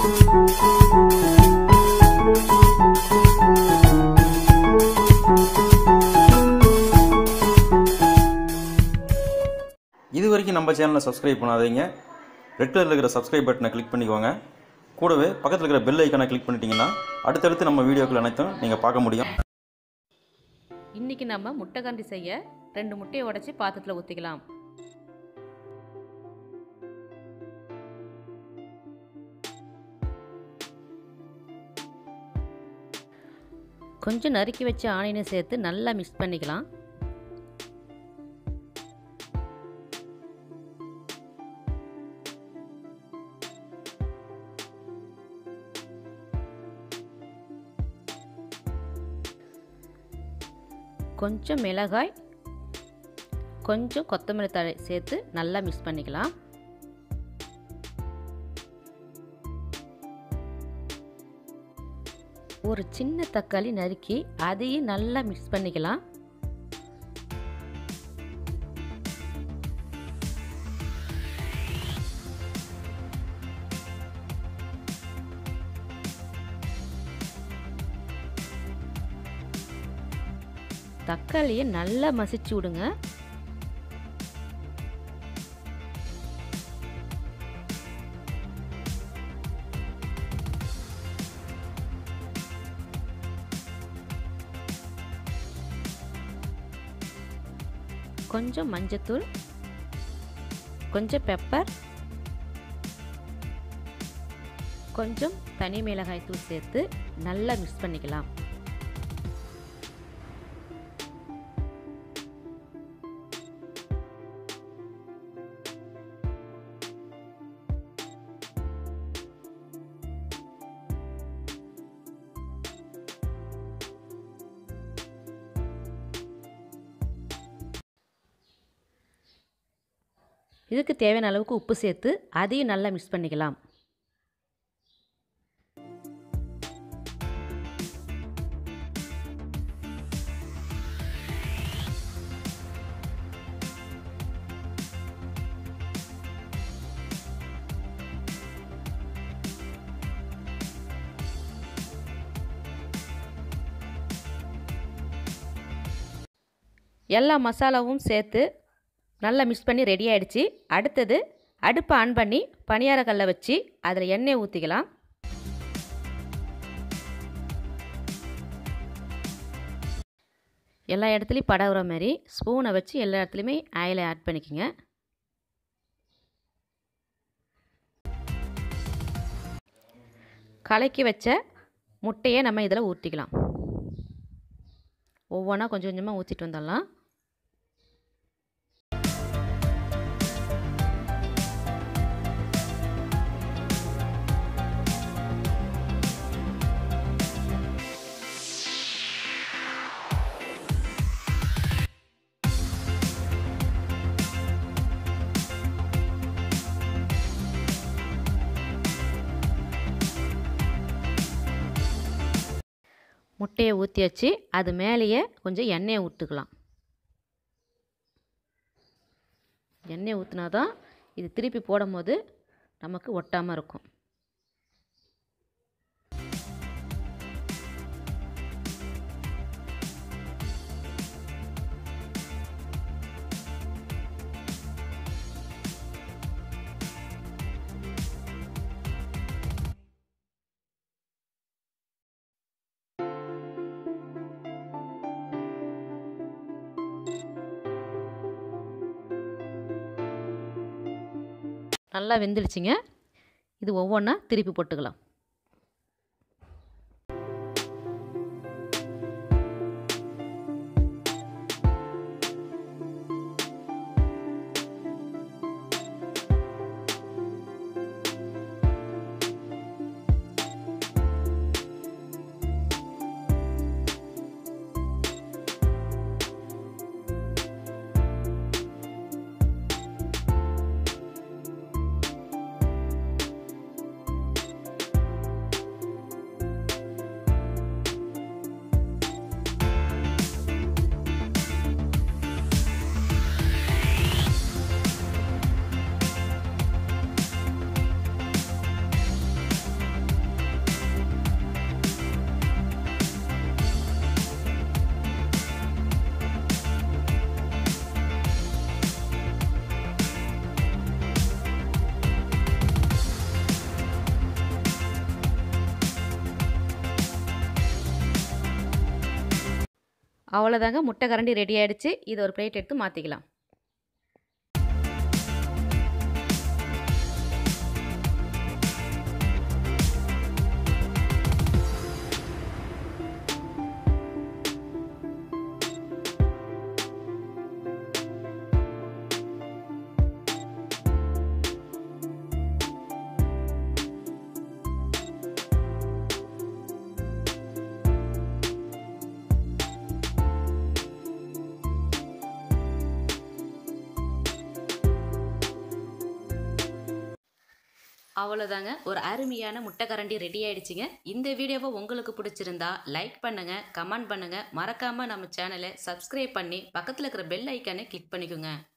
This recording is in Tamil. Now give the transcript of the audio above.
இது வரைக்கும் நம்ம சேனலை சப்ஸ்கிரைப் பண்ணாதீங்க ரெட் கலரில் இருக்கிற சப்ஸ்கிரைப் பட்டனை கிளிக் பண்ணிக்கோங்க கூடவே பக்கத்தில் இருக்கிற பெல் ஐக்கானை கிளிக் பண்ணிட்டீங்கன்னா அடுத்தடுத்து நம்ம வீடியோக்கள் அனைத்தும் நீங்கள் பார்க்க முடியும் இன்னைக்கு நம்ம முட்டைக்கண்டி செய்ய ரெண்டு முட்டையை உடைச்சி பாத்திரத்தில் ஊற்றிக்கலாம் கொஞ்சம் நறுக்கி வச்ச ஆனியனை சேர்த்து நல்லா மிக்ஸ் பண்ணிக்கலாம் கொஞ்சம் மிளகாய் கொஞ்சம் கொத்தமல்லி தழை சேர்த்து நல்லா மிக்ஸ் பண்ணிக்கலாம் ஒரு சின்ன தக்காளி நறுக்கி அதையும் நல்லா மிக்ஸ் பண்ணிக்கலாம் தக்காளியை நல்லா மசிச்சு விடுங்க கொஞ்சம் மஞ்சத்தூள் கொஞ்சம் பெப்பர் கொஞ்சம் தனி மிளகாய் தூள் சேர்த்து நல்லா மிக்ஸ் பண்ணிக்கலாம் இதுக்கு தேவையான அளவுக்கு உப்பு சேர்த்து அதையும் நல்லா மிக்ஸ் பண்ணிக்கலாம் எல்லா மசாலாவும் சேர்த்து நல்லா மிக்ஸ் பண்ணி ரெடி ஆகிடுச்சு அடுத்தது அடுப்பை ஆன் பண்ணி பணியார கல்லை வச்சு அதில் எண்ணெய் ஊற்றிக்கலாம் எல்லா இடத்துலையும் படகுற மாதிரி ஸ்பூனை வச்சு எல்லா இடத்துலையுமே ஆயிலை ஆட் பண்ணிக்கோங்க கலக்கி வச்ச முட்டையை நம்ம இதில் ஊற்றிக்கலாம் ஒவ்வொன்றா கொஞ்சம் கொஞ்சமாக ஊற்றிட்டு வந்துடலாம் முட்டையை ஊற்றி வச்சு அது மேலேயே கொஞ்சம் எண்ணெயை ஊற்றுக்கலாம் எண்ணெய் ஊற்றினா தான் இது திருப்பி போடும் போது நமக்கு ஒட்டாமல் இருக்கும் நல்லா வெந்துடுச்சிங்க இது ஒவ்வொன்றா திருப்பி போட்டுக்கலாம் அவ்வளோதாங்க முட்டை கரண்டி ரெடி ஆகிடுச்சு இதை ஒரு பிளேட் எடுத்து மாற்றிக்கலாம் அவ்வளோதாங்க ஒரு அருமையான முட்டை கரண்டி ரெடி ஆயிடுச்சுங்க இந்த வீடியோவை உங்களுக்கு பிடிச்சிருந்தா லைக் பண்ணுங்க கமெண்ட் பண்ணுங்க மறக்காம நம்ம சேனலை சப்ஸ்கிரைப் பண்ணி பக்கத்தில் இருக்கிற பெல் ஐக்கானை கிளிக் பண்ணிக்கோங்க